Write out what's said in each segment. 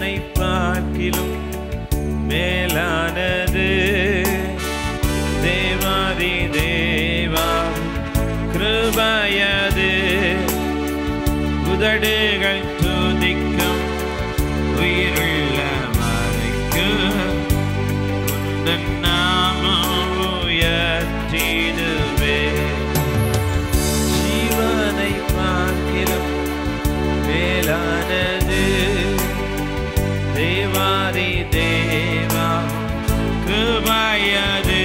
ஜீவனை பார்க்கிலும் மேலானது தேவாதி தேவா கிருபையது உதடுகள் துதிக்கும் உயிருள்ள வரைக்கும் உந்தன் நாமம் உயர்த்திடுவே ஜீவனை பார்க்கிலும் மேலானது தேவாதி தேவா கிருபையது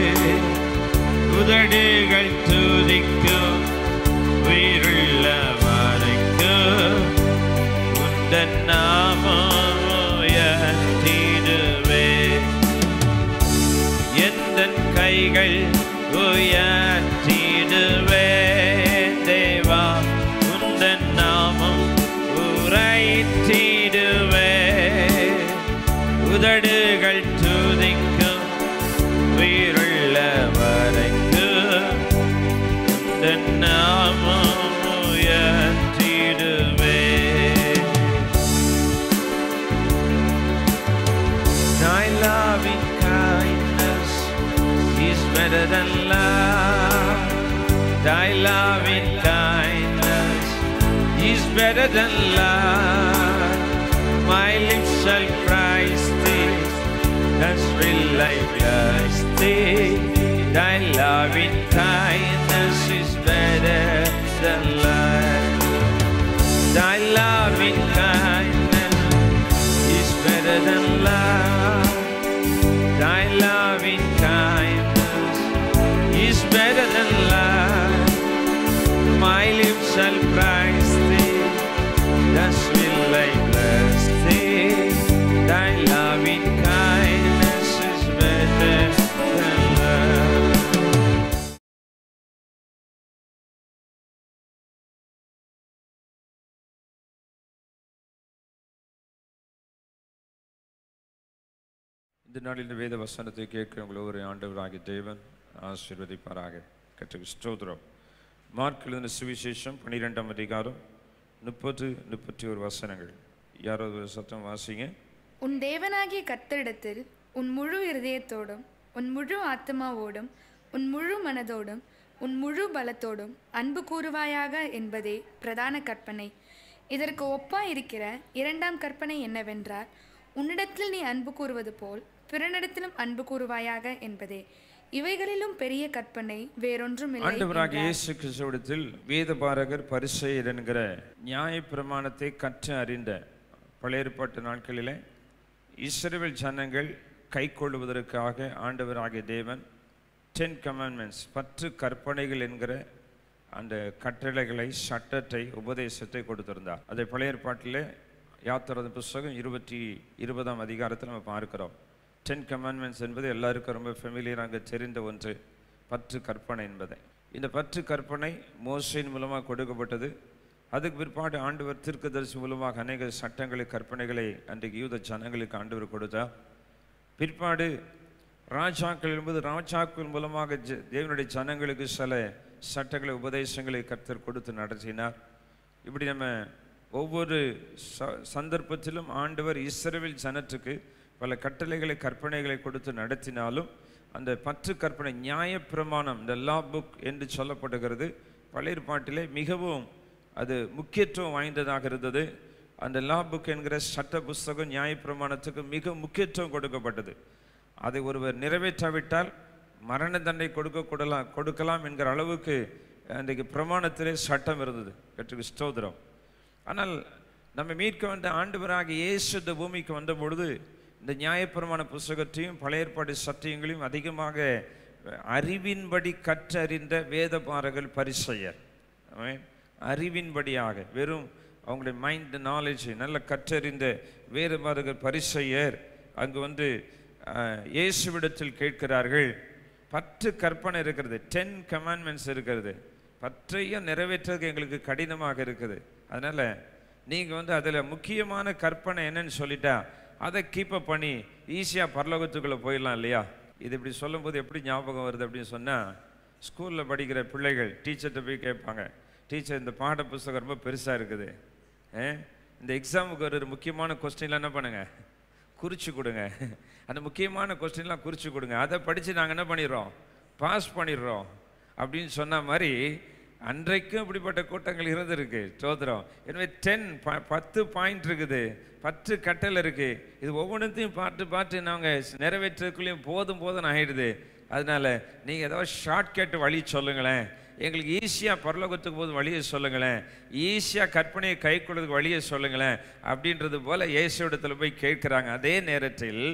உதடுகள் துதிக்கும் உயிருள்ள வரைக்கும் உந்தன் நாமம் உயர்த்திடுவே எந்தன் கைகள் உயர்த்திடுவே தேவா உந்தன் நாமம் உரைத்திடுவே உதடுகள் துதிக்கும் உயிருள்ள வரைக்கும் உந்தன் நாமம் உயர்த்திடுவே Thy loving kindness is better than love. Thy loving kindness is better than love. My lips shall praise thee, thus will I bless thee. Thy loving kindness is better than love. Thy loving kindness is better than love. Thy loving kindness is better than love. My lips shall praise thee, thus will I bless thee. Thy loving kindness is better than love. இந்த நாளில் இந்த வேத வசனத்தை கேட்கிறவங்கள ஒரு ஆண்டவராகிய தேவன் ஆசீர்வதிப்பாராக கற்றுக்கு ஸ்தோத்திரம் மார்க் எழுதின சுவிசேஷம் பன்னிரெண்டாம் அதிகாரம் முப்பது முப்பத்தி ஒரு வசனங்கள் யாராவது ஒரு சத்தம் வாசிங்க உன் தேவனாகிய கர்த்தரிடத்தில் உன் முழு இருதயத்தோடும் உன் முழு ஆத்மாவோடும் உன் முழு மனதோடும் உன் முழு பலத்தோடும் அன்பு கூறுவாயாக என்பதே பிரதான கற்பனை இதற்கு ஒப்பாய் இருக்கிற இரண்டாம் கற்பனை என்னவென்றால் உன்னிடத்தில் நீ அன்பு கூறுவது போல் பிறனிடத்திலும் அன்பு கூறுவாயாக என்பதே இவைகளிலும் பெரிய கற்பனை வேறொன்றும் இல்லை ஆண்டவராக இயேசு கிறிஸ்துவிடத்தில் வேதபாரகர் பரிசெயர் என்கிற நியாயப்பிரமாணத்தை கற்று அறிந்த பழைய ஏற்பாட்டு நாட்களிலே இஸ்ரவேல் ஜனங்கள் கை கொள்வதற்காக ஆண்டவராகிய தேவன் டென் கமாண்ட்மெண்ட்ஸ் பத்து கற்பனைகள் என்கிற அந்த கட்டளைகளை சட்டத்தை உபதேசத்தை கொடுத்திருந்தார் அதை பழைய ஏற்பாட்டிலே யாத்திரத புஸ்தகம் இருபத்தி இருபதாம் அதிகாரத்தில் நம்ம பார்க்கிறோம் டென் கமாண்ட்மெண்ட்ஸ் என்பது எல்லாருக்கும் ரொம்ப ஃபெமிலியராக தெரிந்த ஒன்று பத்து கற்பனை என்பதை இந்த பத்து கற்பனை மோசையின் மூலமாக கொடுக்கப்பட்டது அதுக்கு பிற்பாடு ஆண்டவர் தீர்க்கதரிசி மூலமாக அநேக சட்டங்களை கற்பனைகளை அன்றைக்கு யூத ஜனங்களுக்கு ஆண்டவர் கொடுத்தார் பிற்பாடு ராஜாக்கள் என்பது ராஜாக்கள் மூலமாக ஜ- தேவனுடைய ஜனங்களுக்கு சில சட்டங்களை உபதேசங்களை கர்த்தர் கொடுத்து நடத்தினார் இப்படி நம்ம ஒவ்வொரு ச- சந்தர்ப்பத்திலும் ஆண்டவர் இஸ்ரவேல் ஜனத்துக்கு பல கட்டளைகளை கற்பனைகளை கொடுத்து நடத்தினாலும் அந்த பத்து கற்பனை நியாயப்பிரமாணம் இந்த லா புக் என்று சொல்லப்படுகிறது பழைய ஏற்பாட்டிலே மிகவும் அது முக்கியத்துவம் வாய்ந்ததாக இருந்தது அந்த லா புக் என்கிற சட்ட புஸ்தகம் நியாயப்பிரமாணத்துக்கு மிக முக்கியத்துவம் கொடுக்கப்பட்டது அதை ஒருவர் நிறைவேற்றாவிட்டால் மரண தண்டனை கொடுக்க கொடலாம் கொடுக்கலாம் என்கிற அளவுக்கு அன்றைக்கு பிரமாணத்திலே சட்டம் இருந்தது கற்றுக்கு ஸ்தோத்திரம் ஆனால் நம்ம மீட்க வந்த ஆண்டவராக இயேசு இந்த பூமிக்கு வந்த பொழுது இந்த நியாயப்பிரமாண புஸ்தகத்தையும் பழைய ஏற்பாடு சத்தியங்களையும் அதிகமாக அறிவின்படி கற்றறிந்த வேதபாரர்கள் பரிசெயர் ஆமென். அறிவின்படியாக வெறும் அவங்களுடைய மைண்ட் நாலேஜ் நல்ல கற்றறிந்த வேதபாரகர் பரிசெயர் அங்கு வந்து அஹ், இயேசுவிடத்தில் கேட்கிறார்கள் பத்து கற்பனை இருக்கிறது டென் கமாண்ட்மெண்ட்ஸ் இருக்கிறது பற்றையும் நிறைவேற்றுறதுக்கு எங்களுக்கு கடினமாக இருக்குது அதனால நீங்கள் வந்து அதில் முக்கியமான கற்பனை என்னன்னு சொல்லிட்டா அதை கீப்பப் பண்ணி ஈஸியாக பரலோகத்துக்குள்ளே போயிடலாம் இல்லையா இது இப்படி சொல்லும்போது எப்படி ஞாபகம் வருது அப்படின்னு சொன்னால் ஸ்கூலில் படிக்கிற பிள்ளைகள் டீச்சர்கிட்ட போய் கேட்பாங்க டீச்சர் இந்த பாட புஸ்தகம் ரொம்ப பெருசாக இருக்குது ஏ இந்த எக்ஸாமுக்கு ஒரு முக்கியமான கொஸ்டின்லாம் என்ன பண்ணுங்க குறிச்சு கொடுங்க அந்த முக்கியமான கொஸ்டின்லாம் குறிச்சு கொடுங்க அதை படித்து நாங்கள் என்ன பண்ணிடுறோம் பாஸ் பண்ணிடுறோம் அப்படின்னு சொன்ன மாதிரி அன்றைக்கும் இப்படிப்பட்ட கூட்டங்கள் இருந்திருக்கு சோதரம் எனவே டென் பத்து பாயிண்ட் இருக்குது பத்து கட்டல் இருக்கு இது ஒவ்வொன்றத்தையும் பார்த்து பார்த்து நாங்கள் நிறைவேற்றதுக்குள்ளேயும் போதும் போதும் ஆகிடுது அதனால நீங்கள் ஏதாவது ஷார்ட்கட் வழி சொல்லுங்களேன் எங்களுக்கு ஈஸியாக பரலோகத்துக்கு போது வழியை சொல்லுங்களேன் ஈஸியாக கற்பனையை கை கொள்றதுக்கு வழியை சொல்லுங்களேன் அப்படின்றது போல இயேசுவிடத்தில் போய் கேட்குறாங்க அதே நேரத்தில்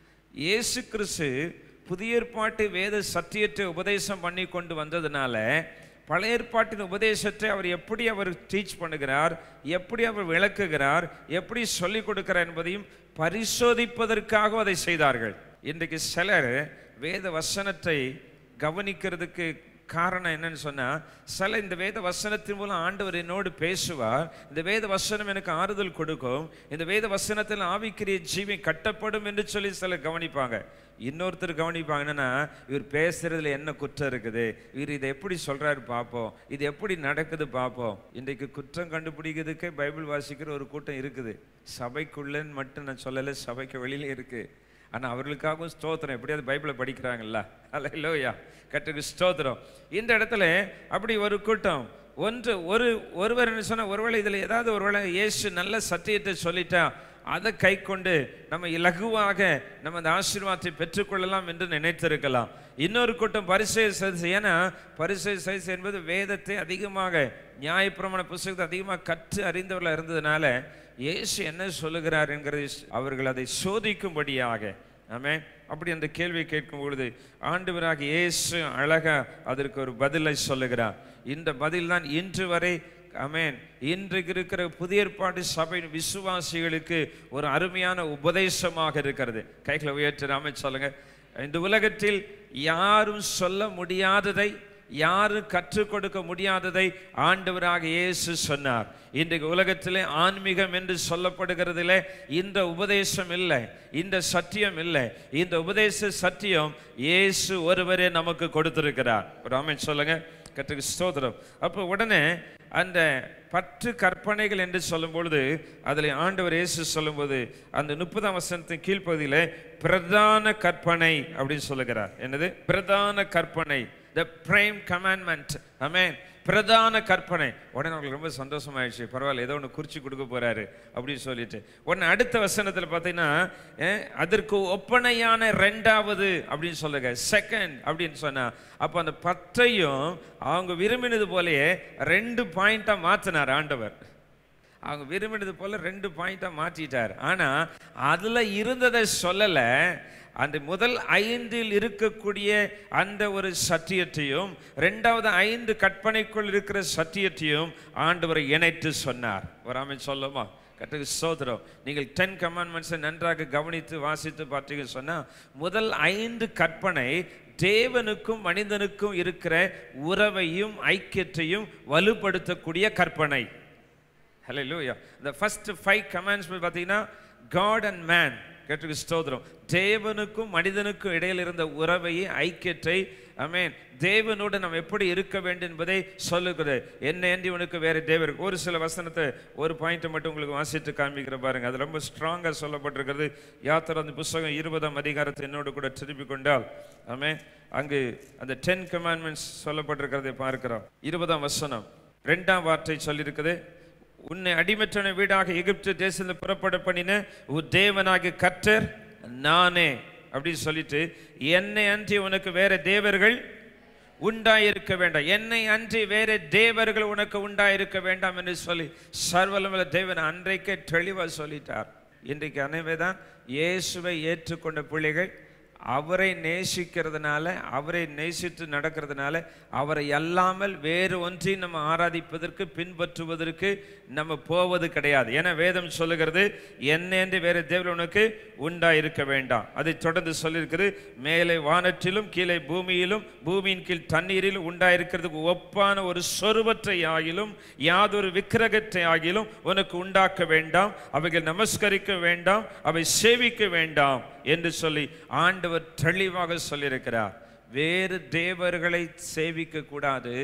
இயேசு கிறிஸ்து புதிய ஏற்பாட்டு வேத சத்தியத்தை உபதேசம் பண்ணி கொண்டு வந்ததுனால பழைய ஏற்பாட்டின் உபதேசத்தை அவர் எப்படி அவர் டீச் பண்ணுகிறார் எப்படி அவர் விளக்குகிறார் எப்படி சொல்லிக் கொடுக்கிறார் என்பதையும் பரிசோதிப்பதற்காக அதை செய்தார்கள் இன்றைக்கு சிலர் வேத வசனத்தை கவனிக்கிறதுக்கு காரணம் என்னன்னு சொன்னா சில இந்த வேத வசனத்தின் மூலம் ஆண்டவர் என்னோடு பேசுவார் இந்த வேத வசனம் எனக்கு ஆறுதல் கொடுக்கும் இந்த வேத வசனத்தில் ஆவிக்கிரிய ஜீவி கட்டப்படும் என்று சொல்லி சிலர் கவனிப்பாங்க இன்னொருத்தர் கவனிப்பாங்க என்னன்னா இவர் பேசுறதுல என்ன குற்றம் இருக்குது இவர் இதை எப்படி சொல்றாரு பார்ப்போம் இது எப்படி நடக்குது பார்ப்போம் இன்றைக்கு குற்றம் கண்டுபிடிக்கிறதுக்கே பைபிள் வாசிக்கிற ஒரு கூட்டம் இருக்குது சபைக்குள்ளன்னு மட்டும் நான் சொல்லலை சபைக்கு வெளியில இருக்கு ஆனால் அவர்களுக்காகவும் ஸ்தோத்திரம் எப்படியாவது பைபிளை படிக்கிறாங்கல்ல அல்ல இல்லையா கட்டுக்கு ஸ்தோத்திரம் இந்த இடத்துல அப்படி ஒரு கூட்டம் ஒன்று ஒரு ஒருவர் என்ன சொன்னால் ஒருவேளை இதில் ஏதாவது ஒருவேளை இயேசு நல்ல சத்தியத்தை சொல்லிட்டா அதை கை கொண்டு நம்ம இலகுவாக நம்ம அந்த ஆசீர்வாதத்தை பெற்றுக்கொள்ளலாம் என்று நினைத்திருக்கலாம் இன்னொரு கூட்டம் பரிசை சைஸ் ஏன்னா பரிசை சைஸ் என்பது வேதத்தை அதிகமாக நியாயப்பிரமாண புஸ்தகத்தை அதிகமாக கற்று அறிந்தவர்களாக இருந்ததுனால இயேசு என்ன சொல்லுகிறார் என்கிறது அவர்கள் அதை சோதிக்கும்படியாக ஆமே அப்படி அந்த கேள்வியை கேட்கும் பொழுது ஆண்டவராக இயேசு அழகா அதற்கு ஒரு பதிலை சொல்லுகிறார் இந்த பதில் தான் இன்று வரை அமேன் இன்றைக்கு இருக்கிற புதிய ஏற்பாடு சபையின் விசுவாசிகளுக்கு ஒரு அருமையான உபதேசமாக இருக்கிறது கைகளை உயர்த்திடாம சொல்லுங்க இந்த உலகத்தில் யாரும் சொல்ல முடியாததை யாரும் கற்றுக் கொடுக்க முடியாததை ஆண்டவராக இயேசு சொன்னார் இன்றைக்கு உலகத்திலே ஆன்மீகம் என்று சொல்லப்படுகிறதிலே இந்த உபதேசம் இல்லை இந்த சத்தியம் இல்லை இந்த உபதேச சத்தியம் இயேசு ஒருவரே நமக்கு கொடுத்திருக்கிறார் ஒரு ஆமென் சொல்லுங்க கற்றுக்கு ஸ்தோத்திரம் அப்போ உடனே அந்த பத்து கற்பனைகள் என்று சொல்லும் பொழுது அதில் ஆண்டவர் இயேசு சொல்லும்போது அந்த முப்பதாம் வசனத்தின் கீழ்ப்பகுதியில் பிரதான கற்பனை அப்படின்னு சொல்லுகிறார் என்னது பிரதான கற்பனை த பிரைம் கமாண்ட்மெண்ட் அமேன் பிரதான கற்பனை உடனே அவங்களுக்கு ரொம்ப சந்தோஷமாயிடுச்சு பரவாயில்ல ஏதோ ஒன்று குறிச்சு கொடுக்க போறாரு அப்படின்னு சொல்லிட்டு உடனே அடுத்த வசனத்தில் பார்த்தீங்கன்னா அஹ், அதற்கு ஒப்பனையான ரெண்டாவது அப்படின்னு சொல்லுங்க செகண்ட் அப்படின்னு சொன்னா அப்போ அந்த பத்தையும் அவங்க விரும்பினது போலயே ரெண்டு பாயிண்டா மாத்தினார் ஆண்டவர் அவங்க விரும்பினது போல ரெண்டு பாயிண்டா மாற்றிட்டார் ஆனா அதுல இருந்ததை சொல்லல அந்த முதல் ஐந்தில் இருக்கக்கூடிய அந்த ஒரு சத்தியத்தையும் ரெண்டாவது ஐந்து கற்பனைக்குள் இருக்கிற சத்தியத்தையும் ஆண்டவர் இணைத்து சொன்னார் வராமல் சொல்லுமா கட்டுக்கு சோதரம் நீங்கள் டென் கமாண்ட்மெண்ட்ஸை நன்றாக கவனித்து வாசித்து பார்த்தீங்கன்னு சொன்னா முதல் ஐந்து கற்பனை தேவனுக்கும் மனிதனுக்கும் இருக்கிற உறவையும் ஐக்கியத்தையும் வலுப்படுத்தக்கூடிய கற்பனை ஹalleluya the first five commands பார்த்தீங்கன்னா God and man கேட்டுக்கு ஸ்தோத்திரம் தேவனுக்கும் மனிதனுக்கும் இடையில் இருந்த உறவையை ஐக்கியத்தை அமேன் தேவனோடு நாம் எப்படி இருக்க வேண்டும் என்பதை சொல்லுகிறது என்ன என்று உனக்கு வேற தேவர் ஒரு சில வசனத்தை ஒரு பாயிண்ட் மட்டும் உங்களுக்கு வாசித்து காண்பிக்கிற பாருங்க அது ரொம்ப ஸ்ட்ராங்காக சொல்லப்பட்டிருக்கிறது யாத்திரை அந்த புஸ்தகம் இருபதாம் அதிகாரத்தை என்னோடு கூட திருப்பி கொண்டால் ஆமே அங்கு அந்த டென் கமாண்ட்மெண்ட்ஸ் சொல்லப்பட்டிருக்கிறதை பார்க்கிறோம் இருபதாம் வசனம் ரெண்டாம் வார்த்தை சொல்லியிருக்குது உன்னை அடிமற்றன வீடாக எகிப்து தேசத்தில் புறப்பட பண்ணின உன் தேவனாகிய கர்த்தர் நானே அப்படின்னு சொல்லிட்டு என்னை அன்றி உனக்கு வேற தேவர்கள் உண்டாயிருக்க வேண்டாம் என்னை அன்றி வேற தேவர்கள் உனக்கு உண்டாயிருக்க வேண்டாம் என்று சொல்லி சர்வலமுள்ள தேவன் அன்றைக்கே தெளிவாக சொல்லிட்டார் இன்றைக்கு அனைவதான் இயேசுவை ஏற்றுக்கொண்ட பிள்ளைகள் அவரை நேசிக்கிறதுனால அவரை நேசித்து நடக்கிறதுனால அவரை அல்லாமல் வேறு ஒன்றையும் நம்ம ஆராதிப்பதற்கு பின்பற்றுவதற்கு நம்ம போவது கிடையாது ஏன்னா வேதம் சொல்லுகிறது என்ன என்று வேறு தேவன் உனக்கு உண்டா இருக்க வேண்டாம் அதை தொடர்ந்து சொல்லியிருக்கிறது மேலே வானத்திலும் கீழே பூமியிலும் பூமியின் கீழ் தண்ணீரிலும் உண்டாயிருக்கிறதுக்கு ஒப்பான ஒரு சொருவற்றை ஆகிலும் யாதொரு விக்கிரகத்தை ஆகிலும் உனக்கு உண்டாக்க வேண்டாம் அவைகள் நமஸ்கரிக்க வேண்டாம் அவை சேவிக்க வேண்டாம் என்று சொல்லி ஆண்டவர் தெளிவாக சொல்லியிருக்கிறார் வேறு தேவர்களை சேவிக்க கூடாது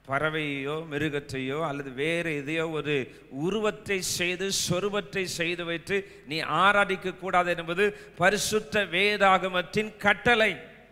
பறவையோ மிருகத்தையோ அல்லது வேறு எதையோ ஒரு உருவத்தை செய்து சொருபத்தை செய்து வைத்து நீ ஆராதிக்க கூடாது என்பது பரிசுத்த வேதாகமத்தின் கட்டளை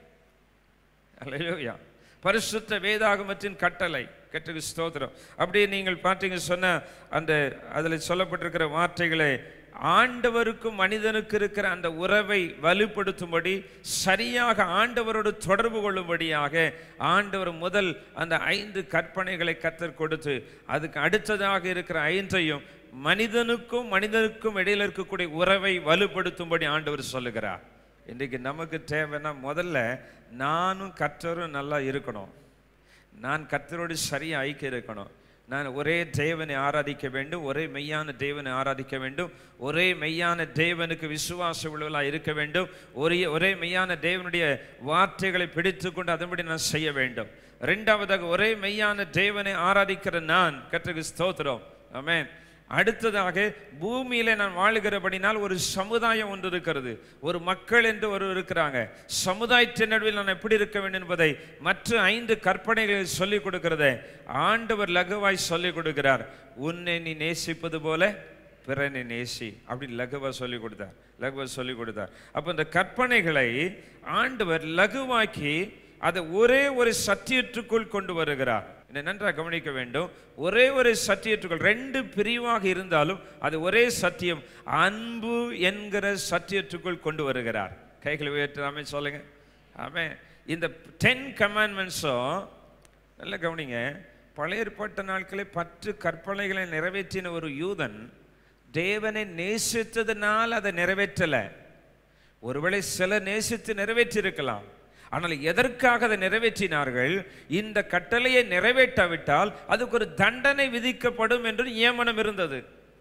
அல்லேலூயா பரிசுத்த வேதாகமத்தின் கட்டளை கட்டுக்கு ஸ்தோத்திரம் அப்படியே நீங்கள் பார்த்தீங்க சொன்ன அந்த அதில் சொல்லப்பட்டிருக்கிற வார்த்தைகளை ஆண்டவருக்கும் மனிதனுக்கு இருக்கிற அந்த உறவை வலுப்படுத்தும்படி சரியாக ஆண்டவரோடு தொடர்பு கொள்ளும்படியாக ஆண்டவர் முதல் அந்த ஐந்து கற்பனைகளை கத்தர் கொடுத்து அதுக்கு அடுத்ததாக இருக்கிற ஐந்தையும் மனிதனுக்கும் மனிதனுக்கும் இடையில இருக்கக்கூடிய உறவை வலுப்படுத்தும்படி ஆண்டவர் சொல்லுகிறார் இன்றைக்கு நமக்கு தேவைன்னா முதல்ல நானும் கர்த்தரும் நல்லா இருக்கணும் நான் கர்த்தரோடு சரியாக ஐக்கியம் இருக்கணும் நான் ஒரே தேவனை ஆராதிக்க வேண்டும் ஒரே மெய்யான தேவனை ஆராதிக்க வேண்டும் ஒரே மெய்யான தேவனுக்கு விசுவாச உள்ளவர்களாக இருக்க வேண்டும் ஒரே ஒரே மெய்யான தேவனுடைய வார்த்தைகளை பிடித்து கொண்டு அதன்படி நான் செய்ய வேண்டும் ரெண்டாவதாக ஒரே மெய்யான தேவனை ஆராதிக்கிற நான் கர்த்தருக்கு ஸ்தோத்திரம் ஆமென் அடுத்ததாக பூமியில நான் வாழுகிறபடினால் ஒரு சமுதாயம் ஒன்று இருக்கிறது ஒரு மக்கள் என்று ஒரு இருக்கிறாங்க சமுதாயத்தின் நடுவில் நான் எப்படி இருக்க வேண்டும் என்பதை மற்ற ஐந்து கற்பனைகளை சொல்லிக் கொடுக்கிறதை ஆண்டவர் லகுவாய் சொல்லிக் கொடுக்கிறார் உன்னை நீ நேசிப்பது போல பிறனை நேசி அப்படி லகுவா சொல்லி கொடுத்தார் லகுவா சொல்லி கொடுத்தார் அப்போ இந்த கற்பனைகளை ஆண்டவர் லகுவாக்கி அதை ஒரே ஒரு சத்தியத்துக்குள் கொண்டு வருகிறார் இதை நன்றாக கவனிக்க வேண்டும் ஒரே ஒரு சத்தியத்துக்குள் ரெண்டு பிரிவாக இருந்தாலும் அது ஒரே சத்தியம் அன்பு என்கிற சத்தியத்துக்குள் கொண்டு வருகிறார் கைகளை உயர்த்தாமே சொல்லுங்க ஆமே இந்த டென் கமாண்ட்மெண்ட்ஸும் நல்ல கவனிங்க பழைய ஏற்பாட்டு நாட்களில் பத்து கற்பனைகளை நிறைவேற்றின ஒரு யூதன் தேவனை நேசித்ததுனால் அதை நிறைவேற்றலை ஒருவேளை சில நேசித்து நிறைவேற்றியிருக்கலாம் ஆனால் எதற்காக அதை நிறைவேற்றினார்கள் இந்த கட்டளையை நிறைவேற்றாவிட்டால் அதுக்கு ஒரு தண்டனை விதிக்கப்படும் என்று நியமனம் இருந்தது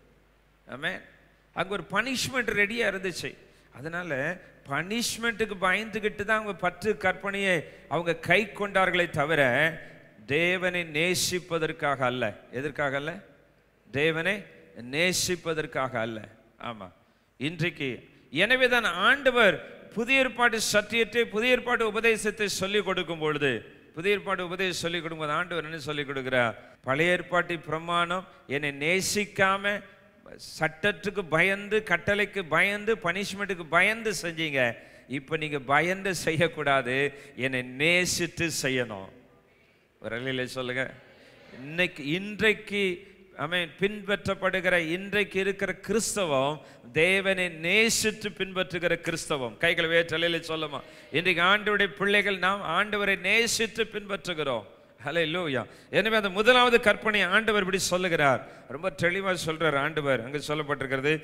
ஆமே அங்கே ஒரு பனிஷ்மெண்ட் ரெடியாக இருந்துச்சு அதனால பனிஷ்மெண்ட்டுக்கு பயந்துக்கிட்டு தான் அவங்க பத்து கற்பனையை அவங்க கை கொண்டார்களே தவிர தேவனை நேசிப்பதற்காக அல்ல எதற்காக அல்ல தேவனை நேசிப்பதற்காக அல்ல ஆமா இன்றைக்கு எனவே தான் ஆண்டவர் புதிய ஏற்பாட்டு சத்தியத்தை புதிய ஏற்பாட்டு உபதேசத்தை சொல்லிக் கொடுக்கும் பொழுது புதிய ஏற்பாட்டு உபதேசம் சொல்லிக் கொடுக்கும்போது ஆண்டவர் என்ன சொல்லிக் கொடுக்கிறார் பழைய ஏற்பாட்டு பிரமாணம் என்னை நேசிக்காம சட்டத்துக்கு பயந்து கட்டளைக்கு பயந்து பனிஷ்மெண்ட்டுக்கு பயந்து செஞ்சீங்க இப்போ நீங்க பயந்து செய்யக்கூடாது என்னை நேசித்து செய்யணும் ஒரு அலையில சொல்லுங்க இன்னைக்கு இன்றைக்கு ஆமென் பின்பற்றப்படுகிற இன்றைக்கு இருக்கிற கிறிஸ்தவம் தேவனை நேசித்து பின்பற்றுகிற கிறிஸ்தவம் கைகளை வேற்றலையில சொல்லுமா இன்றைக்கு ஆண்டவருடைய பிள்ளைகள் நாம் ஆண்டவரை நேசித்து பின்பற்றுகிறோம் ஹலே லூயா எனவே அந்த முதலாவது கற்பனை ஆண்டவர் இப்படி சொல்லுகிறார் ரொம்ப தெளிவாக சொல்றார் ஆண்டவர் அங்கே சொல்லப்பட்டிருக்கிறது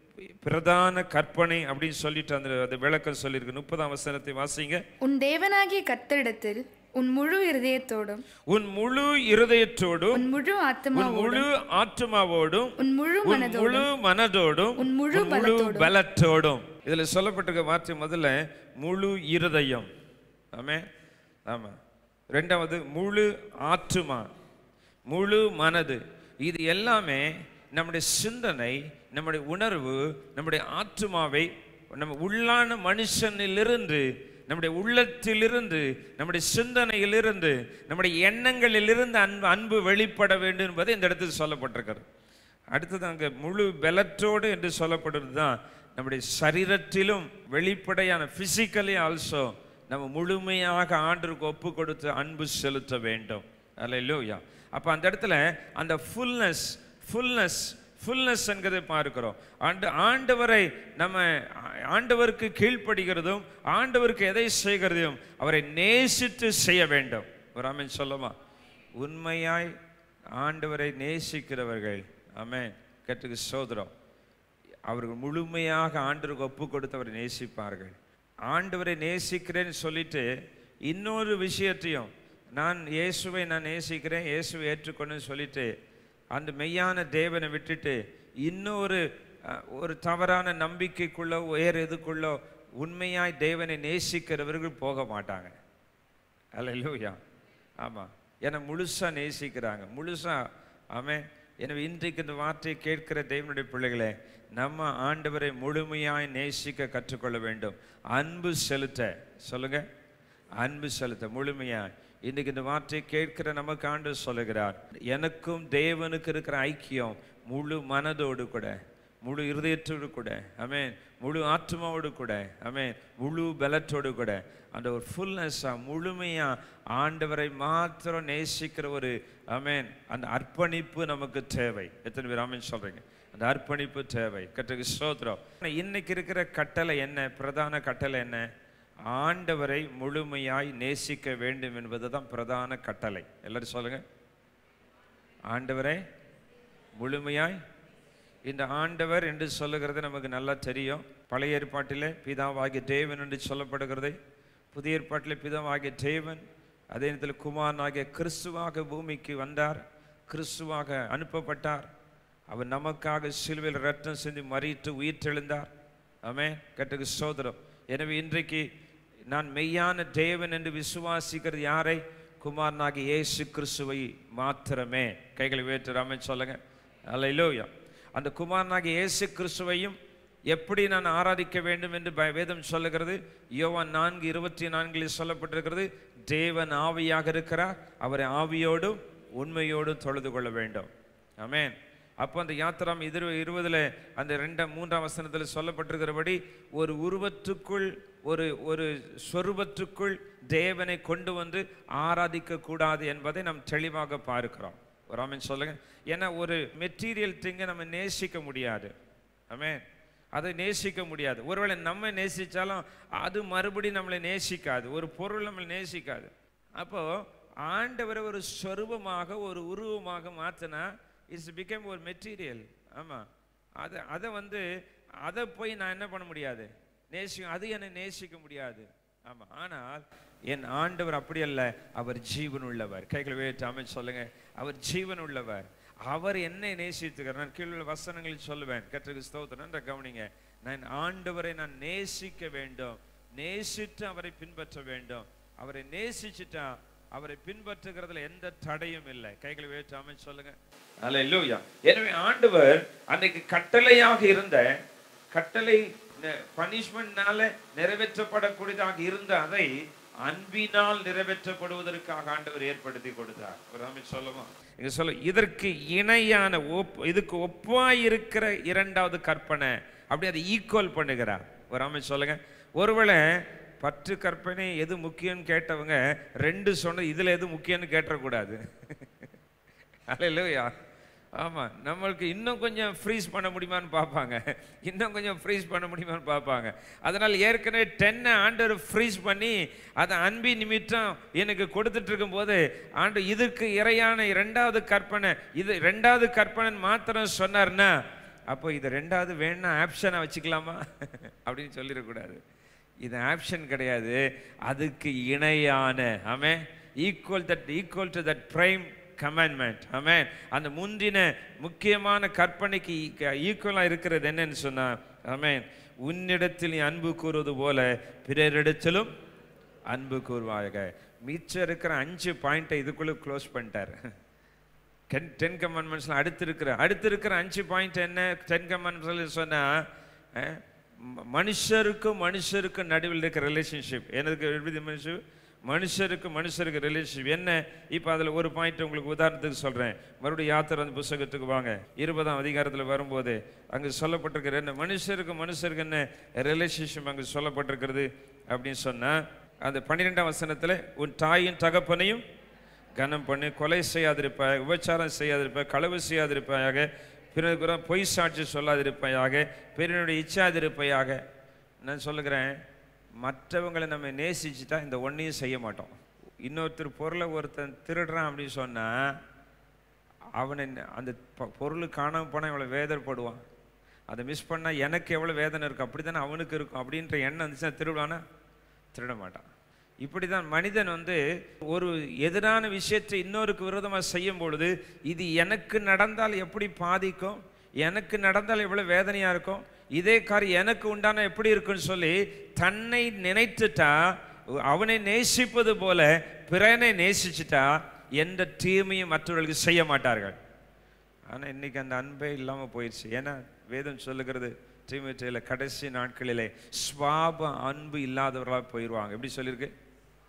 பிரதான கற்பனை அப்படின்னு சொல்லிட்டு அந்த அந்த விளக்கம் சொல்லியிருக்கு முப்பதாம் வசனத்தை வாசிங்க உன் தேவனாகிய கர்த்தரிடத்தில் உன் முழு இருதயத்தோடும் உன் முழு இருதயத்தோடும் உன் முழு உன் ஆத்மாவோடும் முழு ஆத்மாவோடும் உன் முழு உன் மனதோடும் முழு மனதோடும் உன் முழு உன் முழு பலத்தோடும் இதுல சொல்லப்பட்டிருக்க வார்த்தை முதல்ல முழு இருதயம் ஆமே ஆமா ரெண்டாவது முழு ஆத்துமா முழு மனது இது எல்லாமே நம்முடைய சிந்தனை நம்முடைய உணர்வு நம்முடைய ஆத்துமாவை நம்ம உள்ளான மனுஷனிலிருந்து நம்முடைய உள்ளத்திலிருந்து நம்முடைய சிந்தனையிலிருந்து நம்முடைய எண்ணங்களிலிருந்து அன்பு அன்பு வெளிப்பட வேண்டும் என்பது இந்த இடத்தில் சொல்லப்பட்டிருக்கிறது அடுத்தது அங்கே முழு பலத்தோடு என்று சொல்லப்படுறது தான் நம்முடைய சரீரத்திலும் வெளிப்படையான பிசிக்கலி ஆல்சோ நம்ம முழுமையாக ஆண்டருக்கு ஒப்பு கொடுத்து அன்பு செலுத்த வேண்டும் அல்லையா அப்போ அந்த இடத்துல அந்த ஃபுல்னஸ் ஃபுல்னஸ் ஃபுல்னஸ் என்கிறதை பார்க்கிறோம் ஆண்டு ஆண்டவரை நம்ம ஆண்டவருக்கு கீழ்ப்படுகிறதும் ஆண்டவருக்கு எதை செய்கிறதையும் அவரை நேசித்து செய்ய வேண்டும் ஒரு அமீன் சொல்லுமா உண்மையாய் ஆண்டவரை நேசிக்கிறவர்கள் ஆமென் கற்றுக்கு சோதரம் அவர்கள் முழுமையாக ஆண்டவருக்கு ஒப்பு கொடுத்து அவரை நேசிப்பார்கள் ஆண்டவரை நேசிக்கிறேன்னு சொல்லிட்டு இன்னொரு விஷயத்தையும் நான் இயேசுவை நான் நேசிக்கிறேன் இயேசுவை ஏற்றுக்கொண்டு சொல்லிட்டு அந்த மெய்யான தேவனை விட்டுட்டு இன்னொரு அஹ், ஒரு தவறான நம்பிக்கைக்குள்ளோ வேறு எதுக்குள்ளோ உண்மையாய் தேவனை நேசிக்கிறவர்கள் போக மாட்டாங்க அல்லேலூயா ஆமாம் ஏன்னா முழுசாக நேசிக்கிறாங்க முழுசாக ஆமென் எனவே இன்றைக்கு இந்த வார்த்தையை கேட்கிற தேவனுடைய பிள்ளைகளே நம்ம ஆண்டவரை முழுமையாய் நேசிக்க கற்றுக்கொள்ள வேண்டும் அன்பு செலுத்த சொல்லுங்க அன்பு செலுத்த முழுமையாய் இன்னைக்கு இந்த வார்த்தையை கேட்கிற நமக்கு ஆண்டு சொல்லுகிறார் எனக்கும் தேவனுக்கு இருக்கிற ஐக்கியம் முழு மனதோடு கூட முழு இருதயத்தோடு கூட அமேன் முழு ஆத்மாவோடு கூட அமேன் முழு பலத்தோடு கூட அந்த ஒரு ஃபுல்னஸ்ஸாக முழுமையாக ஆண்டவரை மாத்திரம் நேசிக்கிற ஒரு அமேன் அந்த அர்ப்பணிப்பு நமக்கு தேவை எத்தனை பேர் ஆமேன் சொல்கிறீங்க அந்த அர்ப்பணிப்பு தேவை கட்டுக்கு ஸ்தோத்திரம் இன்னைக்கு இருக்கிற கட்டளை என்ன பிரதான கட்டளை என்ன ஆண்டவரை முழுமையாய் நேசிக்க வேண்டும் என்பது தான் பிரதான கட்டளை எல்லாரும் சொல்லுங்க ஆண்டவரை முழுமையாய் இந்த ஆண்டவர் என்று சொல்லுகிறது நமக்கு நல்லா தெரியும் பழைய ஏற்பாட்டிலே பிதாவாகிய தேவன் என்று சொல்லப்படுகிறது புதிய ஏற்பாட்டிலே பிதாவாகிய தேவன் அதே நேரத்தில் குமாரனாகிய கிறிஸ்துவாக பூமிக்கு வந்தார் கிறிஸ்துவாக அனுப்பப்பட்டார் அவர் நமக்காக சிலுவையில் ரத்தம் சிந்தி மறித்து உயிர்த்தெழுந்தார் ஆமே கட்டுக்கு சோதரம் எனவே இன்றைக்கு நான் மெய்யான தேவன் என்று விசுவாசிக்கிறது யாரை குமாரனாகிய இயேசு கிறிஸ்துவை மாத்திரமே கைகளை வேற்றுறாமே சொல்லுங்க அல்லையிலோயா அந்த குமாரனாகிய இயேசு கிறிஸ்துவையும் எப்படி நான் ஆராதிக்க வேண்டும் என்று ப- வேதம் சொல்லுகிறது யோவான் நான்கு இருபத்தி நான்கில் சொல்லப்பட்டிருக்கிறது தேவன் ஆவியாக இருக்கிறார் அவரை ஆவியோடும் உண்மையோடும் தொழுது கொள்ள வேண்டும் ஆமென் அப்போ அந்த யாத்திராம் இரு இருபதுல அந்த ரெண்டாம் மூன்றாம் வசனத்தில் சொல்லப்பட்டிருக்கிறபடி ஒரு உருவத்துக்குள் ஒரு ஒரு சொருபத்துக்குள் தேவனை கொண்டு வந்து ஆராதிக்க கூடாது என்பதை நாம் தெளிவாக பார்க்கிறோம் ஒரு ஆமென் சொல்லுங்க ஏன்னா ஒரு மெட்டீரியல் திங்கை நம்ம நேசிக்க முடியாது ஆமென் அதை நேசிக்க முடியாது ஒருவேளை நம்ம நேசிச்சாலும் அது மறுபடியும் நம்மளை நேசிக்காது ஒரு பொருள் நம்மளை நேசிக்காது அப்போ ஆண்டவரை ஒரு சொரூபமாக ஒரு உருவமாக மாற்றினா இட்ஸ் பிகம் ஒரு மெட்டீரியல் ஆமாம் அதை அதை வந்து அதை போய் நான் என்ன பண்ண முடியாது நேசி அது என்னை நேசிக்க முடியாது ஆமாம் ஆனால் என் ஆண்டவர் அப்படி அல்ல அவர் ஜீவன் உள்ளவர் கைகளை வேற்று அமைச்சு சொல்லுங்க அவர் ஜீவன் உள்ளவர் அவர் என்னை நேசித்துக்கிறார் நான் கீழே வசனங்களில் சொல்லுவேன் கற்றுக்கு ஸ்தோத்திரம் நன்றா கவனிங்க நான் ஆண்டவரை நான் நேசிக்க வேண்டும் நேசித்து அவரை பின்பற்ற வேண்டும் அவரை நேசிச்சுட்டா அவரை பின்பற்றுகிறதுல எந்த தடையும் இல்லை கைகளை வேற்று அமைச்சு சொல்லுங்க அல்லேலூயா எனவே ஆண்டவர் அன்னைக்கு கட்டளையாக இருந்த கட்டளை பனிஷ்மெண்ட்னால நிறைவேற்றப்படக்கூடியதாக இருந்த அதை அன்பினால் நிறைவேற்றப்படுவதற்காக ஆண்டவர் ஏற்படுத்தி கொடுத்தார் ஒரு அமைச்சு சொல்லுமா இங்க சொல்ல இதற்கு இணையான ஒப் இதுக்கு ஒப்பாய் இருக்கிற இரண்டாவது கற்பனை அப்படி அதை ஈக்குவல் பண்ணுகிறார் ஒரு அமைச்சு சொல்லுங்க ஒருவேளை பத்து கற்பனை எது முக்கியம்னு கேட்டவங்க ரெண்டு சொன்னது இதுல எது முக்கியம்னு கேட்டக்கூடாது அல்லையா ஆமாம் நம்மளுக்கு இன்னும் கொஞ்சம் ஃப்ரீஸ் பண்ண முடியுமான்னு பார்ப்பாங்க இன்னும் கொஞ்சம் ஃப்ரீஸ் பண்ண முடியுமான்னு பார்ப்பாங்க அதனால் ஏற்கனவே டென்னை ஆண்டவர் ஃப்ரீஸ் பண்ணி அதை அன்பி நிமித்தம் எனக்கு கொடுத்துட்டு இருக்கும்போது ஆண்டு இதுக்கு இறையான இரண்டாவது கற்பனை இது ரெண்டாவது கற்பனை மாத்திரம் சொன்னார்னா அப்போ இது ரெண்டாவது வேணா ஆப்ஷனாக வச்சுக்கலாமா அப்படின்னு சொல்லிடக்கூடாது இது ஆப்ஷன் கிடையாது அதுக்கு இணையான ஆமே equal that equal to that prime commandment amen அந்த முந்தின முக்கியமான கற்பனைக்கு ஈக்குவலாக இருக்கிறது என்னன்னு சொன்னா ஆமென் உன்னிடத்தில் நீ அன்பு கூறுவது போல பிறரிடத்திலும் அன்பு கூறுவாயாக மிச்சம் இருக்கிற அஞ்சு பாயிண்ட்டை இதுக்குள்ளே க்ளோஸ் பண்ணிட்டார் டென் டென் கமாண்ட்மெண்ட்ஸில் அடுத்து இருக்கிற அடுத்து இருக்கிற அஞ்சு பாயிண்ட் என்ன டென் கமாண்ட்மெண்ட்ஸில் சொன்னால் மனுஷருக்கும் மனுஷருக்கும் நடுவில் இருக்கிற ரிலேஷன்ஷிப் எனக்கு எப்படி மனுஷன் மனுஷருக்கு மனுஷருக்கு ரிலேஷன்ஷிப் என்ன இப்போ அதில் ஒரு பாயிண்ட் உங்களுக்கு உதாரணத்துக்கு சொல்கிறேன் மறுபடியும் யாத்திரை அந்த புஸ்தகத்துக்கு வாங்க இருபதாம் அதிகாரத்தில் வரும்போது அங்கே சொல்லப்பட்டிருக்கிற என்ன மனுஷருக்கு மனுஷருக்கு என்ன ரிலேஷன்ஷிப் அங்கே சொல்லப்பட்டிருக்கிறது அப்படின்னு சொன்னால் அந்த பன்னிரெண்டாம் வசனத்தில் உன் தாயின் தகப்பனையும் கனம் பண்ணி கொலை செய்யாதிருப்பாயாக உபச்சாரம் செய்யாதிருப்பாய் களவு செய்யாதிருப்பாயாக பிறகு பொய் சாட்சி சொல்லாதிருப்பாயாக பிறனுடைய இச்சாதிருப்பாயாக நான் சொல்லுகிறேன் மற்றவங்களை நம்ம நேசிச்சுட்டா இந்த ஒன்றையும் செய்ய மாட்டோம் இன்னொருத்தர் பொருளை ஒருத்தன் திருடுறான் அப்படின்னு சொன்னால் அவனை அந்த ப- பொருள் காணாமல் போனால் எவ்வளோ வேதனைப்படுவான் அதை மிஸ் பண்ணால் எனக்கு எவ்வளோ வேதனை இருக்கும் அப்படி தானே அவனுக்கு இருக்கும் அப்படின்ற எண்ணம் இருந்துச்சுன்னா திருடுவானா திருட மாட்டான் இப்படி தான் மனிதன் வந்து ஒரு எதிரான விஷயத்தை இன்னொருக்கு விரோதமாக செய்யும் பொழுது இது எனக்கு நடந்தால் எப்படி பாதிக்கும் எனக்கு நடந்தால் எவ்வளோ வேதனையாக இருக்கும் இதே காரியம் எனக்கு உண்டான எப்படி இருக்குன்னு சொல்லி தன்னை நினைத்துட்டா அவனை நேசிப்பது போல பிறனை நேசிச்சுட்டா எந்த தீமையும் மற்றவர்களுக்கு செய்ய மாட்டார்கள் ஆனால் இன்னைக்கு அந்த அன்பே இல்லாமல் போயிடுச்சு ஏன்னா வேதம் சொல்லுகிறது தீமையில கடைசி நாட்களிலே ஸ்வாப அன்பு இல்லாதவர்களாக போயிடுவாங்க எப்படி சொல்லியிருக்கு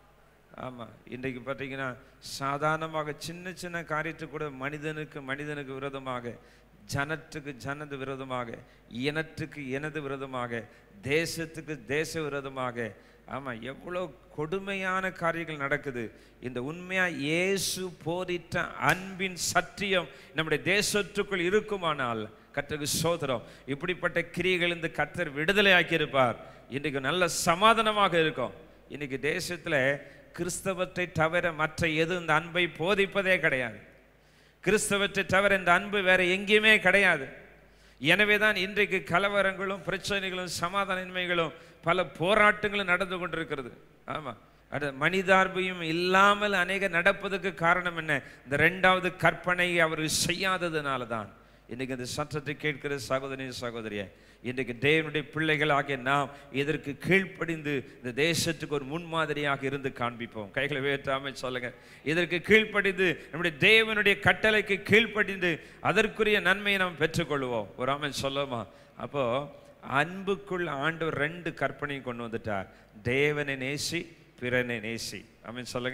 ஆமாம் இன்றைக்கு பார்த்தீங்கன்னா சாதாரணமாக சின்ன சின்ன காரியத்துக்கு கூட மனிதனுக்கு மனிதனுக்கு விரோதமாக ஜனத்துக்கு ஜனது விரோதமாக இனத்துக்கு இனது விரோதமாக தேசத்துக்கு தேச விரோதமாக ஆமாம் எவ்வளோ கொடுமையான காரியங்கள் நடக்குது இந்த உண்மையா இயேசு போதித்த அன்பின் சத்தியம் நம்முடைய தேசத்துக்குள் இருக்குமானால் கர்த்தருக்கு சோதரம் இப்படிப்பட்ட கிரியைகள் இந்த கர்த்தர் விடுதலை ஆக்கியிருப்பார் இன்றைக்கு நல்ல சமாதானமாக இருக்கும் இன்னைக்கு தேசத்துல கிறிஸ்தவத்தை தவிர மற்ற எது இந்த அன்பை போதிப்பதே கிடையாது கிறிஸ்தவத்தை தவிர இந்த அன்பு வேற எங்கேயுமே கிடையாது எனவே தான் இன்றைக்கு கலவரங்களும் பிரச்சனைகளும் சமாதானமின்மைகளும் பல போராட்டங்களும் நடந்து கொண்டிருக்கிறது ஆமா அது மனிதார்பையும் இல்லாமல் அநேக நடப்பதற்கு காரணம் என்ன இந்த ரெண்டாவது கற்பனை அவர் செய்யாததுனால தான் இன்னைக்கு இந்த சத்தத்தை கேட்கிற சகோதரி சகோதரியே இன்றைக்கு தேவனுடைய பிள்ளைகள் ஆகிய நாம் இதற்கு கீழ்ப்படிந்து இந்த தேசத்துக்கு ஒரு முன்மாதிரியாக இருந்து காண்பிப்போம் கைகளை உயர்த்தாம சொல்லுங்க இதற்கு கீழ்ப்படிந்து நம்முடைய தேவனுடைய கட்டளைக்கு கீழ்ப்படிந்து அதற்குரிய நன்மையை நாம் பெற்றுக்கொள்வோம் ஒரு ஆமன் சொல்லுமா அப்போ அன்புக்குள் ஆண்டவர் ரெண்டு கற்பனையும் கொண்டு வந்துட்டார் தேவனை நேசி பிறனை நேசி ஆமென் சொல்லுங்க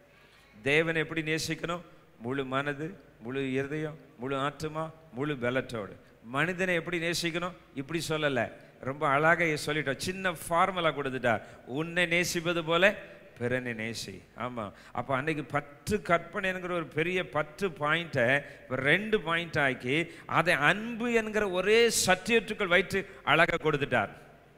தேவனை எப்படி நேசிக்கணும் முழு மனது முழு இருதயம் முழு ஆத்துமா முழு பலத்தோடு மனிதனை எப்படி நேசிக்கணும் இப்படி சொல்லலை ரொம்ப அழகாக சொல்லிட்டோம் சின்ன ஃபார்முலா கொடுத்துட்டார் உன்னை நேசிப்பது போல பிறனை நேசி ஆமாம் அப்போ அன்னைக்கு பத்து கற்பனைங்கிற ஒரு பெரிய பத்து பாயிண்ட்டை இப்போ ரெண்டு பாயிண்ட் ஆக்கி அதை அன்பு என்கிற ஒரே சத்தியத்துக்குள் வைத்து அழகாக கொடுத்துட்டார்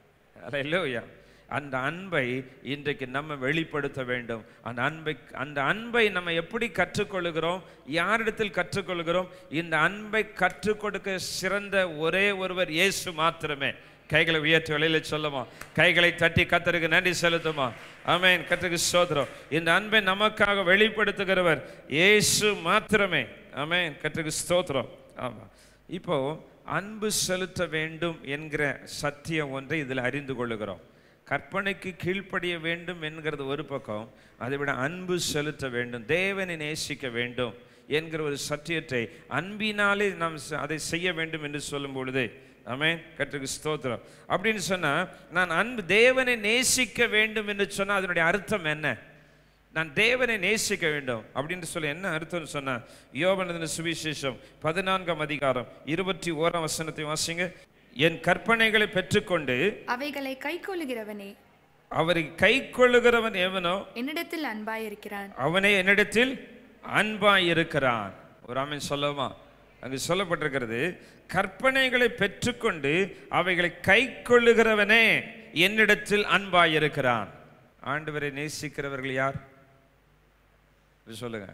அல்லையா அந்த அன்பை இன்றைக்கு நம்ம வெளிப்படுத்த வேண்டும் அந்த அன்பை அந்த அன்பை நம்ம எப்படி கற்றுக்கொள்கிறோம் யாரிடத்தில் கற்றுக்கொள்கிறோம் இந்த அன்பை கற்றுக் கொடுக்க சிறந்த ஒரே ஒருவர் இயேசு மாத்திரமே கைகளை உயர்த்தி வெளியில சொல்லுமா கைகளை தட்டி கத்தருக்கு நன்றி செலுத்துமா ஆமென் கத்தருக்கு சோதரம் இந்த அன்பை நமக்காக வெளிப்படுத்துகிறவர் இயேசு மாத்திரமே ஆமென் கத்தருக்கு ஸ்தோத்திரம் ஆமா இப்போ அன்பு செலுத்த வேண்டும் என்கிற சத்தியம் ஒன்றை இதில் அறிந்து கொள்ளுகிறோம் கற்பனைக்கு கீழ்ப்படிய வேண்டும் என்கிறது ஒரு பக்கம் அதை விட அன்பு செலுத்த வேண்டும் தேவனை நேசிக்க வேண்டும் என்கிற ஒரு சத்தியத்தை அன்பினாலே நாம் ச- அதை செய்ய வேண்டும் என்று சொல்லும் பொழுது ஆமென் கற்றுக்கு ஸ்தோத்திரம் அப்படின்னு சொன்னா நான் அன்பு தேவனை நேசிக்க வேண்டும் என்று சொன்னா அதனுடைய அர்த்தம் என்ன நான் தேவனை நேசிக்க வேண்டும் அப்படின்னு சொல்லி என்ன அர்த்தம்னு சொன்னா யோபனதின சுவிசேஷம் பதினான்காம் அதிகாரம் இருபத்தி ஓராம் வசனத்தை வாசிங்க என் கற்பனைகளை பெற்றுக்கொண்டு அவைகளை கைக்கொள்ளுகிறவனே அவரை கை கொள்ளுகிறவன் எவனோ என்னிடத்தில் அன்பாயிருக்கிறான் அவனே என்னிடத்தில் அன்பாய் இருக்கிறான் ஒரு ஆமென் சொல்லமா அங்கு சொல்லப்பட்டிருக்கிறது கற்பனைகளை பெற்றுக்கொண்டு அவைகளை கை கொள்ளுகிறவனே என்னிடத்தில் அன்பாய் இருக்கிறான் ஆண்டவரை நேசிக்கிறவர்கள் யார் இது சொல்லுங்க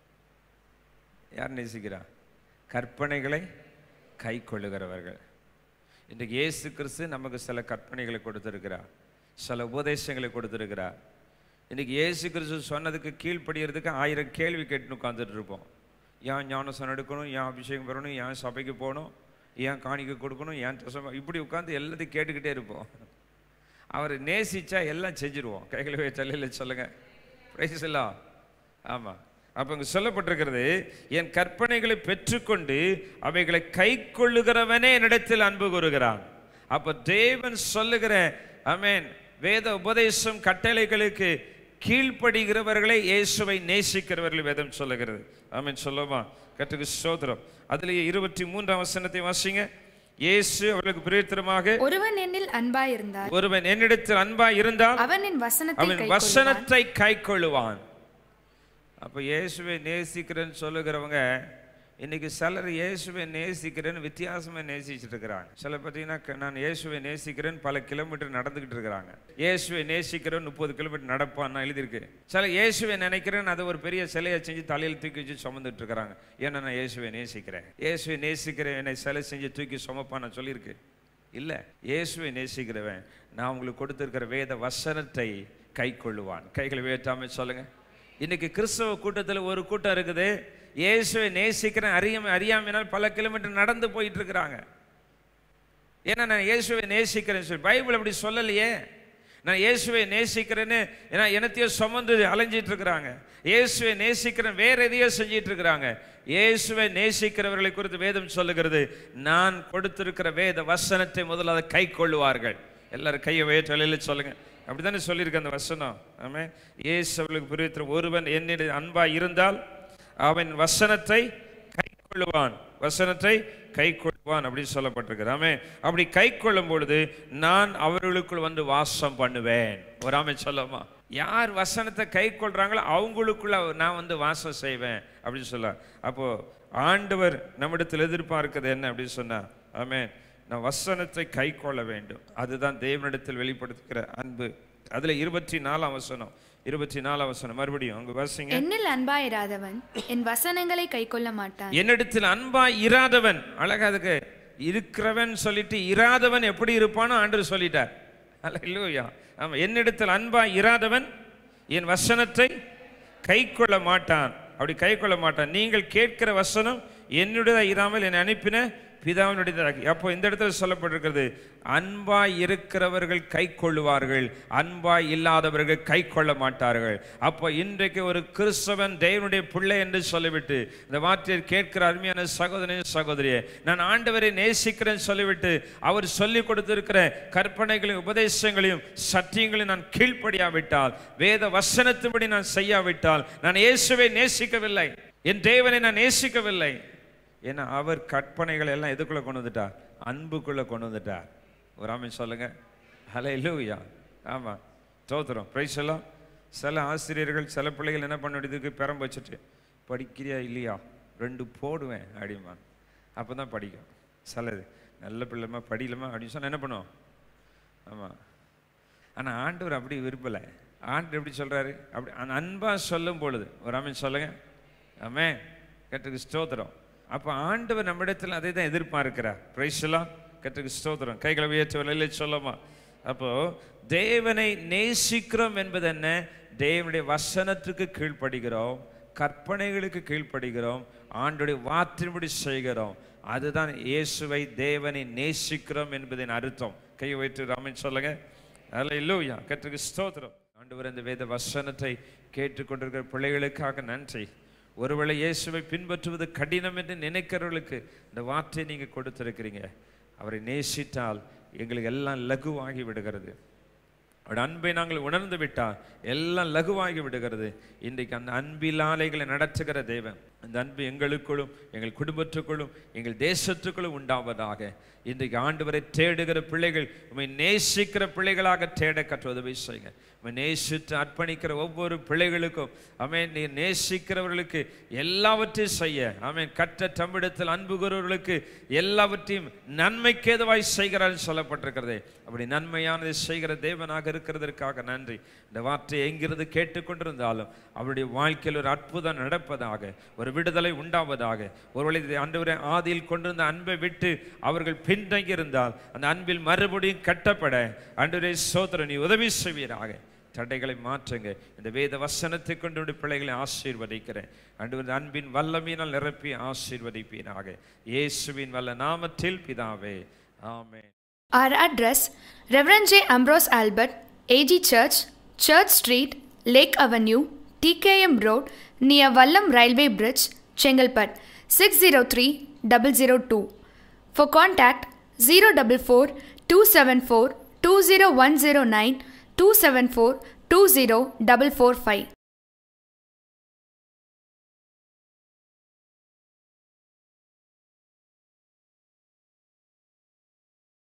யார் நேசிக்கிறா கற்பனைகளை கை கொள்ளுகிறவர்கள் இன்றைக்கு இயேசு கிறிஸ்து நமக்கு சில கற்பனைகளை கொடுத்திருக்கிறார் சில உபதேசங்களை கொடுத்திருக்கிறார் இன்னைக்கு இயேசு கிறிஸ்து சொன்னதுக்கு கீழ்ப்படியறதுக்கு ஆயிரம் கேள்வி கேட்டுன்னு உட்காந்துட்டு இருப்போம் ஏன் ஞானசனம் எடுக்கணும் ஏன் அபிஷேகம் பெறணும் ஏன் சபைக்கு போகணும் ஏன் காணிக்கை கொடுக்கணும் ஏன் தசம இப்படி உட்காந்து எல்லாத்தையும் கேட்டுக்கிட்டே இருப்போம் அவரை நேசிச்சா எல்லாம் செஞ்சிருவோம் கைகளை தலையில் சொல்லுங்க பிரைஸ் எல்லாம் ஆமாம் அப்போ இங்கே சொல்லப்பட்டிருக்கிறது என் கற்பனைகளை பெற்றுக்கொண்டு அவைகளை கை கொள்ளுகிறவனே என்னிடத்தில் அன்பு கூறுகிறான் அப்போ தேவன் சொல்லுகிற அமேன் வேத உபதேசம் கட்டளைகளுக்கு கீழ்ப்படுகிறவர்களை இயேசுவை நேசிக்கிறவர்கள் வேதம் சொல்லுகிறது ஆமென் சொல்லுமா கற்றுக்கு சோதரம் அதுலேயே இருபத்தி மூன்றாம் வசனத்தை வாசிங்க இயேசு அவர்களுக்கு பிரேத்திரமாக ஒருவன் என்னில் அன்பாயிருந்தால் ஒருவன் என்னிடத்தில் அன்பா இருந்தால் அவன் என் வசனத்தை அவன் கைக்கொள்ளுவான் வசனத்தை கை கொள்ளுவான் அப்ப இயேசுவை நேசிக்கிறேன்னு சொல்லுகிறவங்க இன்னைக்கு சிலர் இயேசுவை நேசிக்கிறேன்னு வித்தியாசமா நேசிச்சுட்டு இருக்கிறாங்க சில பார்த்தீங்கன்னா க- நான் இயேசுவை நேசிக்கிறேன் பல கிலோமீட்டர் நடந்துகிட்டு இருக்கிறாங்க இயேசுவை நேசிக்கிறேன் முப்பது கிலோமீட்டர் நடப்பான்னு எழுதியிருக்கு சில இயேசுவை நினைக்கிறேன் அதை ஒரு பெரிய சிலையை செஞ்சு தலையில் தூக்கி வச்சு சுமந்துட்டு இருக்கிறாங்க ஏன்னா நான் இயேசுவை நேசிக்கிறேன் இயேசுவை நேசிக்கிறேன் என்னை சிலை செஞ்சு தூக்கி சுமப்பான்னு சொல்லியிருக்கு இல்லை இயேசுவை நேசிக்கிறவன் நான் உங்களுக்கு கொடுத்திருக்கிற வேத வசனத்தை கை கொள்ளுவான் கைகளை உயர்த்தாம சொல்லுங்க இன்னைக்கு கிறிஸ்தவ கூட்டத்தில் ஒரு கூட்டம் இருக்குது இயேசுவை நேசிக்கிறேன் அறியாம அறியாமையினால் பல கிலோமீட்டர் நடந்து போயிட்டு இருக்கிறாங்க ஏன்னா நான் இயேசுவை நேசிக்கிறேன்னு சொல்லி பைபிள் அப்படி சொல்லலையே நான் இயேசுவை நேசிக்கிறேன்னு ஏன்னா என்னத்தையோ சுமந்து அலைஞ்சிட்டு இருக்கிறாங்க இயேசுவை நேசிக்கிறேன் வேற எதையோ செஞ்சிட்டு இருக்கிறாங்க இயேசுவை நேசிக்கிறவர்களை குறித்து வேதம் சொல்லுகிறது நான் கொடுத்திருக்கிற வேத வசனத்தை முதல்ல அதை கை கொள்ளுவார்கள் எல்லாரும் கையை வேற்றலையில் சொல்லுங்க அப்படித்தானே சொல்லியிருக்கு அந்த வசனம் ஆமே ஏசு அவர்களுக்கு புரிவித்த ஒருவன் என்னிடம் அன்பா இருந்தால் அவன் வசனத்தை கை கொள்ளுவான் வசனத்தை கை கொள்வான் அப்படின்னு சொல்லப்பட்டிருக்கு ஆமே அப்படி கை கொள்ளும் பொழுது நான் அவர்களுக்குள் வந்து வாசம் பண்ணுவேன் ஒரு ஆமை சொல்லமா யார் வசனத்தை கை கொள்றாங்களோ அவங்களுக்குள்ள நான் வந்து வாசம் செய்வேன் அப்படின்னு சொல்ல அப்போ ஆண்டவர் நம்மிடத்தில் எதிர்பார்க்கிறது என்ன அப்படின்னு சொன்னா ஆமே நான் வசனத்தை கை கொள்ள வேண்டும் அதுதான் தேவனிடத்தில் வெளிப்படுத்துகிற அன்பு அதுல இருபத்தி நாலாம் வசனம் இருபத்தி நாலாம் வசனம் மறுபடியும் அங்க வாசிங்க என்னில் அன்பாயிராதவன் என் வசனங்களை கைக்கொள்ள மாட்டான் என்னிடத்தில் அன்பா இராதவன் அழகா அதுக்கு இருக்கிறவன் சொல்லிட்டு இராதவன் எப்படி இருப்பானோ ஆண்டு சொல்லிட்டார் அல்லையா ஆமா என்னிடத்தில் அன்பா இராதவன் என் வசனத்தை கை கொள்ள மாட்டான் அப்படி கை கொள்ள மாட்டான் நீங்கள் கேட்கிற வசனம் என்னுடைய இராமல் என்னை அனுப்பின பிதாவினுடைய அப்போ இந்த இடத்துல சொல்லப்பட்டிருக்கிறது அன்பாய் இருக்கிறவர்கள் கை கொள்ளுவார்கள் அன்பாய் இல்லாதவர்கள் கை கொள்ள மாட்டார்கள் அப்போ இன்றைக்கு ஒரு கிறிஸ்தவன் தேவனுடைய பிள்ளை என்று சொல்லிவிட்டு இந்த வார்த்தையை கேட்கிற அருமையான சகோதரி சகோதரியே நான் ஆண்டவரை நேசிக்கிறேன் சொல்லிவிட்டு அவர் சொல்லி கொடுத்திருக்கிற கற்பனைகளையும் உபதேசங்களையும் சத்தியங்களையும் நான் கீழ்ப்படியாவிட்டால் வேத வசனத்துபடி நான் செய்யாவிட்டால் நான் இயேசுவை நேசிக்கவில்லை என் தேவனை நான் நேசிக்கவில்லை ஏன்னா அவர் கற்பனைகளை எல்லாம் எதுக்குள்ள கொண்டு வந்துட்டார் அன்புக்குள்ள கொண்டு வந்துட்டார் ஒரு ஆமை சொல்லுங்க ஹலோ இல்லையா ஆமாம் தோத்துறோம் ப்ரைஸ் எல்லாம் சில ஆசிரியர்கள் சில பிள்ளைகள் என்ன பண்ண வேண்டியதுக்கு பெரம்பு வச்சுட்டு படிக்கிறியா இல்லையா ரெண்டு போடுவேன் அப்படிமா அப்போ தான் படிக்கும் சிலது நல்ல பிள்ளைமா படிக்கலமா அப்படின்னு சொன்னால் என்ன பண்ணுவோம் ஆமாம் ஆனால் ஆண்டவர் அப்படி விரும்பலை ஆண்டவர் எப்படி சொல்கிறாரு அப்படி அந்த அன்பாக சொல்லும் பொழுது ஒரு ஆமை சொல்லுங்க ஆமே கட்டுக்கு ஸ்தோத்திரம் அப்போ ஆண்டவர் நம்மிடத்தில் அதை தான் எதிர்பார்க்கிறார் பிரைஸ்லாம் கட்டுக்கு ஸ்தோத்திரம் கைகளை உயர்த்தவில்லை சொல்லமா அப்போ தேவனை நேசிக்கிறோம் என்பது என்ன தேவனுடைய வசனத்துக்கு கீழ்ப்படுகிறோம் கற்பனைகளுக்கு கீழ்ப்படுகிறோம் ஆண்டுடைய வார்த்தையின்படி செய்கிறோம் அதுதான் இயேசுவை தேவனை நேசிக்கிறோம் என்பதின் அர்த்தம் கை வைத்து ராமன் சொல்லுங்க அல்ல இல்லையா கற்றுக்கு ஸ்தோத்திரம் ஆண்டவர் இந்த வேத வசனத்தை கேட்டுக்கொண்டிருக்கிற பிள்ளைகளுக்காக நன்றி ஒருவேளை இயேசுவை பின்பற்றுவது கடினம் என்று நினைக்கிறவர்களுக்கு இந்த வார்த்தையை நீங்கள் கொடுத்திருக்கிறீங்க அவரை நேசித்தால் எங்களுக்கு எல்லாம் லகுவாகி விடுகிறது அவருடைய அன்பை நாங்கள் உணர்ந்து விட்டால் எல்லாம் லகுவாகி விடுகிறது இன்றைக்கு அந்த அன்பிலாலைகளை நடத்துகிற தேவன் அந்த அன்பு எங்களுக்குள்ளும் எங்கள் குடும்பத்துக்குள்ளும் எங்கள் தேசத்துக்குள்ளும் உண்டாவதாக இன்றைக்கு ஆண்டவரை தேடுகிற பிள்ளைகள் உண்மை நேசிக்கிற பிள்ளைகளாக தேட கற்று உதவி செய்யுங்க உண்மை நேசித்து அர்ப்பணிக்கிற ஒவ்வொரு பிள்ளைகளுக்கும் அமேன் நீர் நேசிக்கிறவர்களுக்கு எல்லாவற்றையும் செய்ய ஆமேன் கற்ற தம்மிடத்தில் அன்பு கூறுவர்களுக்கு எல்லாவற்றையும் நன்மைக்கு ஏதுவாய் செய்கிறார் சொல்லப்பட்டிருக்கிறதே அப்படி நன்மையானதை செய்கிற தேவனாக இருக்கிறதற்காக நன்றி இந்த வார்த்தையை எங்கிருந்து கேட்டுக்கொண்டிருந்தாலும் அவருடைய வாழ்க்கையில் ஒரு அற்புதம் நடப்பதாக ஒரு விடுதலை உண்டாவதாக ஒருவேளை இதை ஆண்டவரை ஆதியில் கொண்டிருந்த அன்பை விட்டு அவர்கள் பின்தங்கி இருந்தால் அந்த அன்பில் மறுபடியும் கட்டப்பட ஆண்டவரே சோதரன் நீ உதவி செய்வீராக தடைகளை மாற்றுங்க இந்த வேத வசனத்தை கொண்டு உடைய பிள்ளைகளை ஆசீர்வதிக்கிறேன் ஆண்டவர் அன்பின் வல்லமையினால் நிரப்பி ஆசீர்வதிப்பீராக இயேசுவின் வல்ல நாமத்தில் பிதாவே ஆமென் Our address Reverend J. Ambrose Albert, AG Church, Church Street, Lake Avenue, TKM Road, near Vallam Railway Bridge, Chengalpat, 603002. For contact 044 274 20109 274 20445.